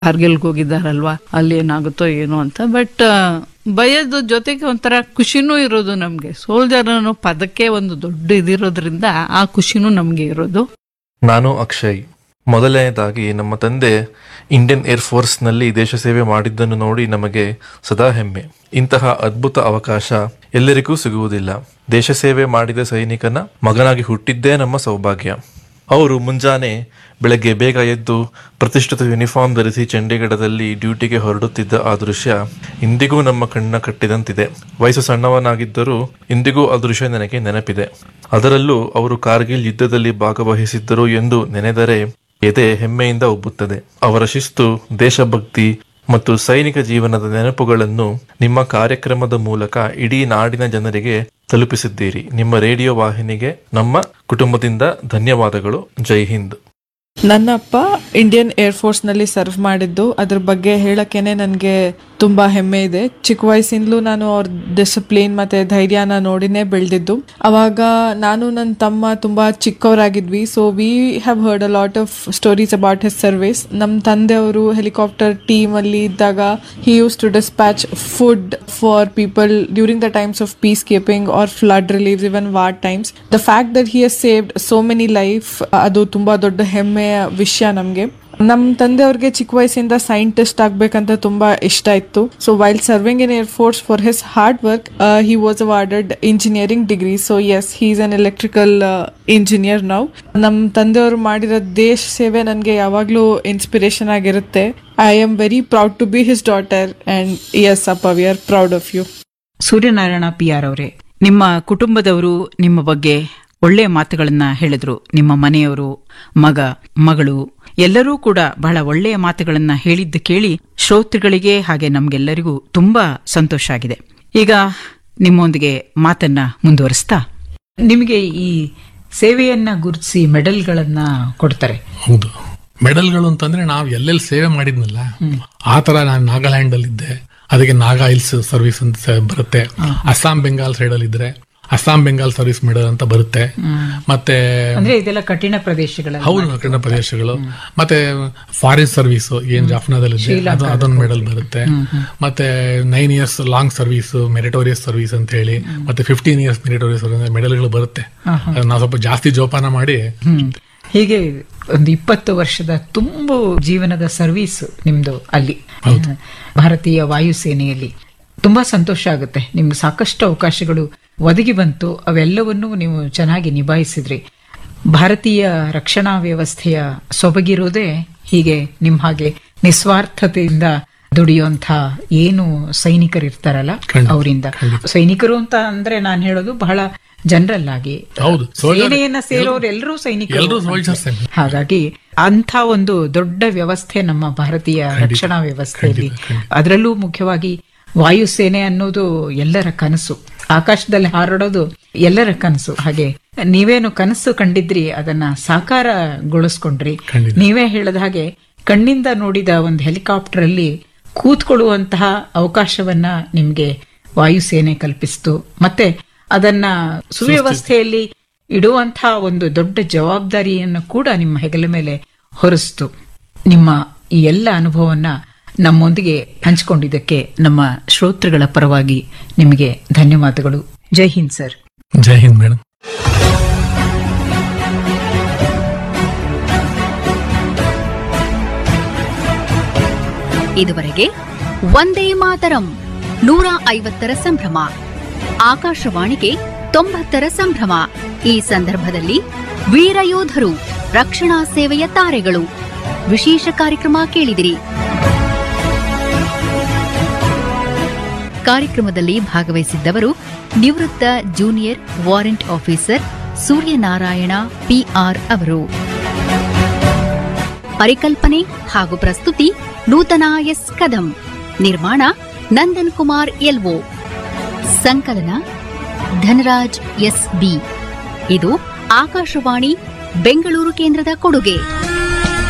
ಕಾರ್ಗಿಲ್ಗೆ ಹೋಗಿದ್ದಾರಲ್ವಾ ಅಲ್ಲಿ ಏನಾಗುತ್ತೋ ಏನೋ ಅಂತ ಬಟ್ ಭಯದ ಜೊತೆಗೆ ಒಂಥರ ಖುಷಿನೂ ಇರೋದು ನಮ್ಗೆ ಸೋಲ್ಜರ್ ಅನ್ನೋ ಪದಕ್ಕೆ ಒಂದು ದೊಡ್ಡ ಇದಿರೋದ್ರಿಂದ ಆ ಖುಷಿನೂ ನಮ್ಗೆ ಇರೋದು ನಾನು ಅಕ್ಷಯ್ ಮೊದಲನೆಯದಾಗಿ ನಮ್ಮ ತಂದೆ ಇಂಡಿಯನ್ ಏರ್ ಫೋರ್ಸ್ನಲ್ಲಿ ದೇಶ ಸೇವೆ ಮಾಡಿದ್ದನ್ನು ನೋಡಿ ನಮಗೆ ಸದಾ ಹೆಮ್ಮೆ ಇಂತಹ ಅದ್ಭುತ ಅವಕಾಶ ಎಲ್ಲರಿಗೂ ಸಿಗುವುದಿಲ್ಲ ದೇಶ ಸೇವೆ ಮಾಡಿದ ಸೈನಿಕನ ಮಗನಾಗಿ ಹುಟ್ಟಿದ್ದೇ ನಮ್ಮ ಸೌಭಾಗ್ಯ ಅವರು ಮುಂಜಾನೆ ಬೆಳಗ್ಗೆ ಬೇಗ ಎದ್ದು ಪ್ರತಿಷ್ಠಿತ ಯೂನಿಫಾರ್ಮ್ ಧರಿಸಿ ಚಂಡೀಗಢದಲ್ಲಿ ಡ್ಯೂಟಿಗೆ ಹೊರಡುತ್ತಿದ್ದ ಆ ದೃಶ್ಯ ಇಂದಿಗೂ ನಮ್ಮ ಕಣ್ಣ ಕಟ್ಟಿದಂತಿದೆ ವಯಸ್ಸು ಸಣ್ಣವನಾಗಿದ್ದರೂ ಇಂದಿಗೂ ಆ ದೃಶ್ಯ ನನಗೆ ನೆನಪಿದೆ ಅದರಲ್ಲೂ ಅವರು ಕಾರ್ಗಿಲ್ ಯುದ್ಧದಲ್ಲಿ ಭಾಗವಹಿಸಿದ್ದರು ಎಂದು ನೆನೆದರೆ ಎದೆ ಹೆಮ್ಮೆಯಿಂದ ಉಬ್ಬುತ್ತದೆ ಅವರ ಶಿಸ್ತು ದೇಶಭಕ್ತಿ ಮತ್ತು ಸೈನಿಕ ಜೀವನದ ನೆನಪುಗಳನ್ನು ನಿಮ್ಮ ಕಾರ್ಯಕ್ರಮದ ಮೂಲಕ ಇಡೀ ನಾಡಿನ ಜನರಿಗೆ ತಲುಪಿಸಿದ್ದೀರಿ ನಿಮ್ಮ ರೇಡಿಯೋ ವಾಹಿನಿಗೆ ನಮ್ಮ ಕುಟುಂಬದಿಂದ ಧನ್ಯವಾದಗಳು ಜೈ ಹಿಂದ್ ನನ್ನ ಅಪ್ಪ ಇಂಡಿಯನ್ ಏರ್ ಫೋರ್ಸ್ ನಲ್ಲಿ ಸರ್ವ್ ಮಾಡಿದ್ದು ಅದ್ರ ಬಗ್ಗೆ ಹೇಳಕ್ಕೇನೆ ನನಗೆ ತುಂಬಾ ಹೆಮ್ಮೆ ಇದೆ ಚಿಕ್ಕ ವಯಸ್ಸಿಂದಲೂ ನಾನು ಅವ್ರ ಡಿಸಿಪ್ಲಿನ್ ಮತ್ತೆ ಧೈರ್ಯನ ನೋಡಿನೇ ಬೆಳೆದಿದ್ದು ಅವಾಗ ನಾನು ನನ್ನ ತಮ್ಮ ತುಂಬಾ ಚಿಕ್ಕವರಾಗಿದ್ವಿ so we have heard a lot of stories about his service ನಮ್ಮ ತಂದೆಯವರು ಹೆಲಿಕಾಪ್ಟರ್ ಟೀಮ್ ಅಲ್ಲಿ ಇದ್ದಾಗ he use to dispatch food for people during the times of peace keeping or flood relieves even war times the fact that he has saved so many life ಅದು ತುಂಬಾ ದೊಡ್ಡ ಹೆಮ್ಮೆಯ ವಿಷಯ ನಮಗೆ ನಮ್ಮ ತಂದೆಯವ್ರಿಗೆ ಚಿಕ್ಕ ವಯಸ್ಸಿಂದ ಸೈಂಟಿಸ್ಟ್ ಆಗ್ಬೇಕಂತ ತುಂಬಾ ಇಷ್ಟ ಇತ್ತು so while serving in air force for his hard work he was awarded engineering degree so as he is an electrical engineer ನಾವು ನಮ್ಮ ತಂದೆಯವರು ಮಾಡಿರೋ ದೇಶ ಸೇವೆ ನನಗೆ ಯಾವಾಗಲೂ ಇನ್ಸ್ಪಿರೇಷನ್ ಆಗಿರುತ್ತೆ I am very proud to be his daughter and as ಅಪ್ಪ we are proud of you Suryanarayana P R ಅವರೇ ನಿಮ್ಮ ಕುಟುಂಬದವರು ನಿಮ್ಮ ಬಗ್ಗೆ ಒಳ್ಳೆಯ ಮಾತುಗಳನ್ನ ಹೇಳಿದ್ರು ನಿಮ್ಮ ಮನೆಯವರು ಮಗ ಮಗಳು ಎಲ್ಲರೂ ಕೂಡ ಬಹಳ ಒಳ್ಳೆಯ ಮಾತುಗಳನ್ನ ಹೇಳಿದ್ದು ಕೇಳಿ ಶ್ರೋತೃಗಳಿಗೆ ಹಾಗೆ ನಮ್ಗೆಲ್ಲರಿಗೂ ತುಂಬಾ ಸಂತೋಷ ಆಗಿದೆ ಈಗ ನಿಮ್ಮೊಂದಿಗೆ ಮಾತನ್ನ ಮುಂದುವರಿಸ್ತಾ ನಿಮಗೆ ಈ ಸೇವೆಯನ್ನ ಗುರುತಿಸಿ ಮೆಡಲ್ಗಳನ್ನ ಕೊಡ್ತಾರೆ ಹೌದು ಮೆಡಲ್ಗಳು ಅಂತಂದ್ರೆ ನಾವು ಎಲ್ಲೆಲ್ಲಿ ಸೇವೆ ಮಾಡಿದ್ನಲ್ಲ ಆ ತರ ನಾನು ನಾಗಾಲ್ಯಾಂಡ್ ಅಲ್ಲಿ ಇದ್ದೆ ಅದಕ್ಕೆ ನಾಗಾ ಹಿಲ್ಸ್ ಸರ್ವಿಸ್ ಅಂತ ಸ- ಬರುತ್ತೆ ಅಸ್ಸಾಂ ಬೆಂಗಾಲ್ ಸೈಡ್ ಅಲ್ಲಿ ಇದ್ರೆ ಅಸ್ಸಾಂ ಬೆಂಗಾಲ್ ಸರ್ವಿಸ್ ಮೆಡಲ್ ಅಂತ ಬರುತ್ತೆ ಮತ್ತೆ ಅಂದ್ರೆ ಇದೆಲ್ಲ ಕಠಿಣ ಪ್ರದೇಶಗಳಲ್ಲಿ ಹೌದು ಕಠಿಣ ಪ್ರದೇಶಗಳು ಮತ್ತೆ ಫಾರೆಸ್ಟ್ ಸರ್ವಿಸ್ ಏನ್ ಜಾಫ್ನಾದಲ್ಲಿ ಅದು ಅದೊಂದು ಮೆಡಲ್ ಬರುತ್ತೆ ಮತ್ತೆ nine years long service meritorious service ಅಂತ ಹೇಳಿ ಮತ್ತೆ ಫಿಫ್ಟೀನ್ ಇಯರ್ಸ್ ಮೆರಿಟೋರಿಯಸ್ ಮೆಡಲ್ಗಳು ಬರುತ್ತೆ ಅದನ್ನ ನಾವು ಸ್ವಲ್ಪ ಜಾಸ್ತಿ ಜೋಪಾನ ಮಾಡಿ ಹ್ಮ್. ಹೀಗೆ ಒಂದು ಇಪ್ಪತ್ತು ವರ್ಷದ ತುಂಬು ಜೀವನದ ಸರ್ವೀಸ್ ನಿಮ್ದು ಅಲ್ಲಿ ಭಾರತೀಯ ವಾಯುಸೇನೆಯಲ್ಲಿ ತುಂಬಾ ಸಂತೋಷ ಆಗುತ್ತೆ ನಿಮ್ಗೆ ಸಾಕಷ್ಟು ಅವಕಾಶಗಳು ಒದಗಿ ಬಂತು ಅವೆಲ್ಲವನ್ನೂ ನೀವು ಚೆನ್ನಾಗಿ ನಿಭಾಯಿಸಿದ್ರಿ ಭಾರತೀಯ ರಕ್ಷಣಾ ವ್ಯವಸ್ಥೆಯ ಸೊಬಗಿರೋದೇ ಹೀಗೆ ನಿಮ್ ಹಾಗೆ ನಿಸ್ವಾರ್ಥತೆಯಿಂದ ದುಡಿಯುವಂತ ಏನು ಸೈನಿಕರಿರ್ತಾರಲ್ಲ ಖಂಡಿತ, ಅವರಿಂದ ಸೈನಿಕರು ಅಂತ ಅಂದ್ರೆ ನಾನು ಹೇಳೋದು ಬಹಳ ಜನರಲ್ ಆಗಿ ಹೌದು, soldier- ಸೇನೆಯನ್ನ ಸೇರೋರು ಎಲ್ಲರೂ ಸೈನಿಕರು ಎಲ್ಲರೂ soldiers ಏ. ಹಾಗಾಗಿ ಅಂಥ ಒಂದು ದೊಡ್ಡ ವ್ಯವಸ್ಥೆ ನಮ್ಮ ಭಾರತೀಯ ರಕ್ಷಣಾ ವ್ಯವಸ್ಥೆಯಲ್ಲಿ ಖಂಡಿತ, ಖಂಡಿತ. ಅದರಲ್ಲೂ ಮುಖ್ಯವಾಗಿ ವಾಯುಸೇನೆ ಅನ್ನೋದು ಎಲ್ಲರ ಕನಸು ಆಕಾಶದಲ್ಲಿ ಹಾರಾಡೋದು ಎಲ್ಲರ ಕನಸು ಹಾಗೆ ನೀವೇನು ಕನಸು ಕಂಡಿದ್ರಿ ಅದನ್ನ ಸಾಕಾರಗೊಳಿಸ್ಕೊಂಡ್ರಿ ಖಂಡಿತ. ನೀವೇ ಹೇಳಿದ ಹಾಗೆ ಕಣ್ಣಿಂದ ನೋಡಿದ ಒಂದು ಹೆಲಿಕಾಪ್ಟರ್ ಅಲ್ಲಿ ಕೂತ್ಕೊಳ್ಳುವಂತಹ ಅವಕಾಶವನ್ನ ನಿಮ್ಗೆ ವಾಯುಸೇನೆ ಕಲ್ಪಿಸಿತು ಮತ್ತೆ ಅದನ್ನ ಸುವ್ಯವಸ್ಥೆಯಲ್ಲಿ ಇಡುವಂತಹ ಒಂದು ದೊಡ್ಡ ಜವಾಬ್ದಾರಿಯನ್ನು ಕೂಡ ನಿಮ್ಮ ಹೆಗಲ ಮೇಲೆ ಹೊರಿಸ್ತು ನಿಮ್ಮ ಈ ಎಲ್ಲ ಅನುಭವವನ್ನ ನಮ್ಮೊಂದಿಗೆ ಹಂಚಿಕೊಂಡಿದ್ದಕ್ಕೆ ನಮ್ಮ ಶ್ರೋತೃಗಳ ಪರವಾಗಿ ನಿಮಗೆ ಧನ್ಯವಾದಗಳು ಜೈ ಹಿಂದ್ ಸರ್ ಜೈ ಹಿಂದ್ ಮೇಡಮ್ ಇದುವರೆಗೆ ಒಂದೇ ಮಾತರಂ ನೂರ ಐವತ್ತರ ಸಂಭ್ರಮ ಆಕಾಶವಾಣಿಗೆ ತೊಂಬತ್ತರ ಸಂಭ್ರಮ ಈ ಸಂದರ್ಭದಲ್ಲಿ ವೀರಯೋಧರು ರಕ್ಷಣಾ ಸೇವೆಯ ತಾರೆಗಳು ವಿಶೇಷ ಕಾರ್ಯಕ್ರಮ ಕೇಳಿದಿರಿ ಕಾರ್ಯಕ್ರಮದಲ್ಲಿ ಭಾಗವಹಿಸಿದ್ದವರು ನಿವೃತ್ತ junior warrant officer Suryanarayana P R ಅವರು ಪರಿಕಲ್ಪನೆ ಹಾಗೂ ಪ್ರಸ್ತುತಿ ನೂತನ ಎಸ್ ಕದಂ ನಿರ್ಮಾಣ ನಂದನ್ ಕುಮಾರ್ ಎಲ್ಒ ಸಂಕಲನ ಧನರಾಜ್ ಎಸ್ ಬಿ ಇದು ಆಕಾಶವಾಣಿ ಬೆಂಗಳೂರು ಕೇಂದ್ರದ ಕೊಡುಗೆ